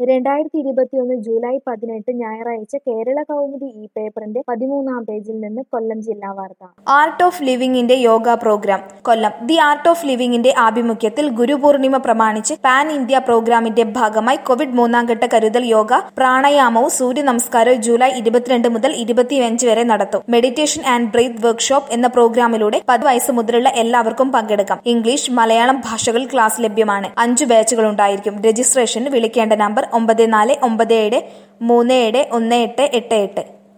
രണ്ടായിരത്തി ഇരുപത്തിയൊന്ന് ജൂലൈ പതിനെട്ട് ഞായറാഴ്ച കേരള കൗമുദി ഈ പേപ്പറിന്റെ പതിമൂന്നാം പേജിൽ നിന്ന് കൊല്ലം ജില്ലാ വാർത്ത ആർട്ട് ഓഫ് ലിവിംഗിന്റെ yoga programme Kollam the art of ലിവിംഗിന്റെ ആഭിമുഖ്യത്തിൽ ഗുരുപൂർണിമ പ്രമാണിച്ച് പാൻ ഇന്ത്യ പ്രോഗ്രാമിന്റെ ഭാഗമായി കോവിഡ് മൂന്നാം ഘട്ട കരുതൽ യോഗ പ്രാണായാമവും സൂര്യ നമസ്കാരവും ജൂലൈ ഇരുപത്തിരണ്ട് മുതൽ ഇരുപത്തിയഞ്ച് വരെ നടത്തും മെഡിറ്റേഷൻ ആൻഡ് ബ്രീത്ത് വർക്ക്ഷോപ്പ് എന്ന പ്രോഗ്രാമിലൂടെ പത്ത് വയസ്സ് മുതലുള്ള എല്ലാവർക്കും പങ്കെടുക്കാം ഇംഗ്ലീഷ് മലയാളം ഭാഷകളിൽ ക്ലാസ് ലഭ്യമാണ് അഞ്ചു ബാച്ചുകൾ ഉണ്ടായിരിക്കും രജിസ്ട്രേഷന് വിളിക്കേണ്ട നമ്പർ ഒമ്പത് നാല് ഒമ്പത് ഏഴ് മൂന്ന് ഏഴ് ഒന്ന് എട്ട് എട്ട് എട്ട്